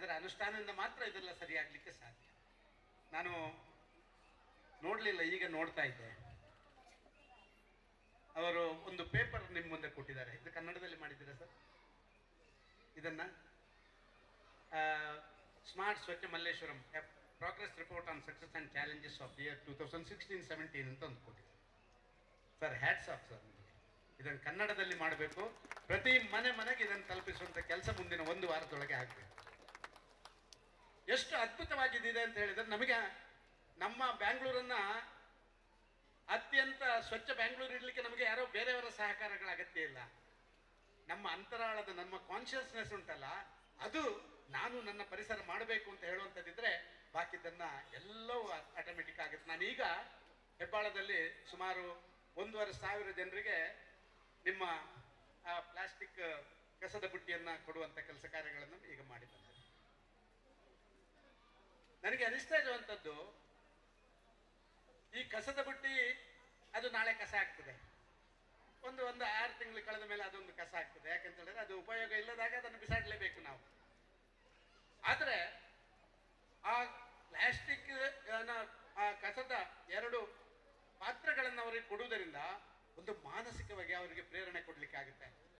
ಅದರ ಅನುಷ್ಠಾನದಿಂದ ಮಾತ್ರ ಇದೆಲ್ಲ ಸರಿಯಾಗಲಿಕ್ಕೆ ಸಾಧ್ಯ ನಾನು ನೋಡಲಿಲ್ಲ ಈಗ ನೋಡ್ತಾ ಇದ್ದೆ ಅವರು ಒಂದು ಪೇಪರ್ ನಿಮ್ಮ ಮುಂದೆ ಕೊಟ್ಟಿದ್ದಾರೆ ಇದು ಕನ್ನಡದಲ್ಲಿ ಮಾಡಿದ್ದೀರಾ ಸರ್ ಇದನ್ನ ಸ್ಮಾರ್ಟ್ ಸ್ವಚ್ಛ Malleshwaram progress report on success and challenges of year two thousand sixteen seventeen ಅಂತ ಒಂದು ಕೊಟ್ಟಿದ್ದಾರೆ ಸರ್ ಹ್ಯಾಟ್ಸ್ ಆಫ್ ಸರ್ ನಿಮಗೆ ಇದನ್ನು ಕನ್ನಡದಲ್ಲಿ ಮಾಡಬೇಕು ಪ್ರತಿ ಮನೆ ಮನೆಗೆ ಇದನ್ನು ತಲುಪಿಸುವಂಥ ಕೆಲಸ ಮುಂದಿನ ಒಂದು ವಾರದೊಳಗೆ ಆಗಬೇಕು ಎಷ್ಟು ಅದ್ಭುತವಾಗಿದ್ದಿದೆ ಅಂತ ಹೇಳಿದ್ರೆ ನಮಗೆ ನಮ್ಮ ಬ್ಯಾಂಗ್ಳೂರನ್ನ ಅತ್ಯಂತ ಸ್ವಚ್ಛ ಬ್ಯಾಂಗ್ಳೂರು ಇಡಲಿಕ್ಕೆ ನಮಗೆ ಯಾರೋ ಬೇರೆಯವರ ಸಹಕಾರಗಳ ಅಗತ್ಯ ಇಲ್ಲ ನಮ್ಮ ಅಂತರಾಳದ ನಮ್ಮ ಕಾನ್ಷಿಯಸ್ನೆಸ್ ಉಂಟಲ್ಲ ಅದು ನಾನು ನನ್ನ ಪರಿಸರ ಮಾಡಬೇಕು ಅಂತ ಹೇಳುವಂಥದ್ದಿದ್ರೆ ಬಾಕಿದ್ದನ್ನ ಎಲ್ಲವೂ ಆಟೋಮೆಟಿಕ್ ಆಗುತ್ತೆ ನಾನೀಗ ಹೆಬ್ಬಾಳದಲ್ಲಿ ಸುಮಾರು ಒಂದೂವರೆ ಸಾವಿರ ಜನರಿಗೆ ನಿಮ್ಮ ಆ ಪ್ಲಾಸ್ಟಿಕ್ ಕಸದ ಬುಟ್ಟಿಯನ್ನ ಕೊಡುವಂಥ ಕೆಲಸ ಕಾರ್ಯಗಳನ್ನು ಈಗ ಮಾಡಿ ಬಂದೆ ನನಗೆ ಅನಿಸ್ತಾ ಇರುವಂಥದ್ದು ಈ ಕಸದ ಬುಟ್ಟಿ ಅದು ನಾಳೆ ಕಸ ಆಗ್ತದೆ ಒಂದು ಒಂದು ಆರು ತಿಂಗಳು ಕಳೆದ ಮೇಲೆ ಅದೊಂದು ಕಸ ಆಗ್ತದೆ ಯಾಕಂತ ಹೇಳಿದ್ರೆ ಅದು ಉಪಯೋಗ ಇಲ್ಲದಾಗ ಅದನ್ನು ಬಿಸಾಡಲೇಬೇಕು ನಾವು ಆದರೆ ಆ ಪ್ಲಾಸ್ಟಿಕ್ ಆ ಕಸದ ಎರಡು ಪಾತ್ರಗಳನ್ನು ಅವರಿಗೆ ಕೊಡುವುದರಿಂದ ಒಂದು ಮಾನಸಿಕವಾಗಿ ಅವರಿಗೆ ಪ್ರೇರಣೆ ಕೊಡ್ಲಿಕ್ಕೆ ಆಗುತ್ತೆ